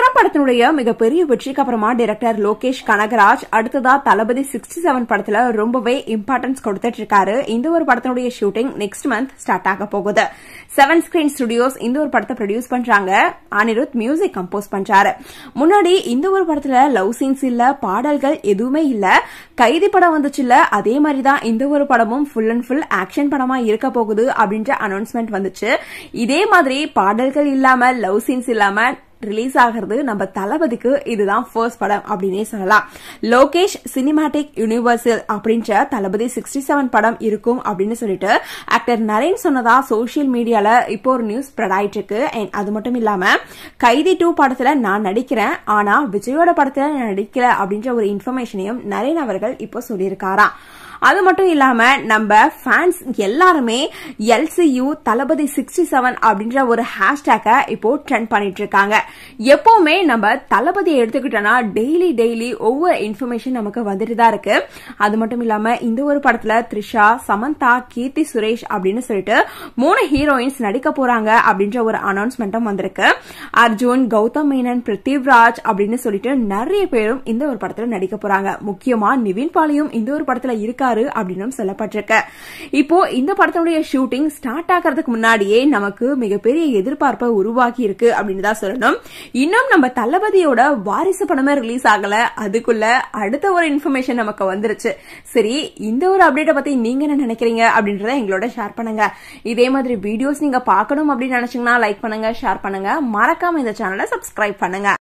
விக்ரம் படத்தினுடைய மிகப்பெரிய வெற்றிக்கு அப்புறமா டைரக்டர் லோகேஷ் கனகராஜ் அடுத்ததா தளபதி சிக்ஸ்டி செவன் படத்துல ரொம்பவே இம்பார்ட்டன்ஸ் கொடுத்துட்டு இருக்காரு இந்த ஒரு படத்தினுடைய ஷூட்டிங் நெக்ஸ்ட் மந்த் ஸ்டார்ட் ஆக போகுது செவன் ஸ்கிரீன் ஸ்டுடியோஸ் இந்த ஒரு படத்தை ப்ரொடியூஸ் பண்றாங்க அனிருத் மியூசிக் கம்போஸ் பண்றாரு முன்னாடி இந்த ஒரு படத்துல லவ் சீன்ஸ் இல்ல பாடல்கள் எதுவுமே இல்ல கைதி படம் வந்துச்சுல்ல அதே மாதிரி தான் இந்த ஒரு படமும் ஃபுல் அண்ட் ஃபுல் ஆக்ஷன் படமா இருக்க போகுது அப்படின்ற அனௌன்ஸ்மெண்ட் வந்துச்சு இதே மாதிரி பாடல்கள் இல்லாம லவ் சீன்ஸ் இல்லாம ரிலீஸ் ஆகிறது நம்ம தளபதிக்கு இதுதான் ஃபர்ஸ்ட் படம் அப்படின்னே சொல்லலாம் லோகேஷ் சினிமாட்டிக் யூனிவர்சல் அப்படின்ற தளபதி சிக்ஸ்டி செவன் படம் இருக்கும் அப்படின்னு சொல்லிட்டு ஆக்டர் நரேன் சொன்னதா சோசியல் மீடியால இப்போ ஒரு நியூஸ் ஸ்ப்ரெட் ஆயிட்டு இருக்கு அண்ட் அது மட்டும் இல்லாம கைதி டூ படத்துல நான் நடிக்கிறேன் ஆனா விஜயோட படத்துல நான் நடிக்கல அப்படின்ற ஒரு இன்ஃபர்மேஷனையும் நரேன் அவர்கள் இப்போ சொல்லியிருக்காராம் அது மட்டும் இல்லாம நம்ம ஃபேன்ஸ் எல்லாருமே எல்சியு தளபதி சிக்ஸ்டி செவன் அப்படின்ற ஒரு ஹேஷ்டேக்கை இப்போ ட்ரெண்ட் பண்ணிட்டு இருக்காங்க எப்பவுமே நம்ம தளபதியை எடுத்துக்கிட்டோம்னா டெய்லி டெய்லி ஒவ்வொரு இன்ஃபர்மேஷன் நமக்கு வந்துட்டு தான் இருக்கு அது மட்டும் இல்லாம இந்த ஒரு படத்துல த்ரிஷா சமந்தா கீர்த்தி சுரேஷ் அப்படின்னு சொல்லிட்டு மூணு ஹீரோயின்ஸ் நடிக்க போறாங்க அப்படின்ற ஒரு அனௌன்ஸ்மெண்ட்டும் வந்திருக்கு அர்ஜுன் கௌதம் மேனன் பிருத்திவ்ராஜ் அப்படின்னு சொல்லிட்டு நிறைய பேரும் இந்த ஒரு படத்துல நடிக்க போறாங்க முக்கியமா நிவின் பாலியும் இந்த ஒரு படத்துல இருக்கா இருக்காரு அப்படின்னு சொல்லப்பட்டிருக்கு இப்போ இந்த படத்தினுடைய ஷூட்டிங் ஸ்டார்ட் ஆகிறதுக்கு முன்னாடியே நமக்கு மிகப்பெரிய எதிர்பார்ப்பை உருவாக்கி இருக்கு அப்படின்னு தான் சொல்லணும் இன்னும் நம்ம தளபதியோட வாரிசு படமே ரிலீஸ் ஆகல அதுக்குள்ள அடுத்த ஒரு இன்ஃபர்மேஷன் நமக்கு வந்துருச்சு சரி இந்த ஒரு அப்டேட்டை பத்தி நீங்க என்ன நினைக்கிறீங்க அப்படின்றத எங்களோட ஷேர் பண்ணுங்க இதே மாதிரி வீடியோஸ் நீங்க பார்க்கணும் அப்படின்னு நினைச்சீங்கன்னா லைக் பண்ணுங்க ஷேர் பண்ணுங்க மறக்காம இந்த சேனலை சப்ஸ்கிரைப் பண்ணுங்க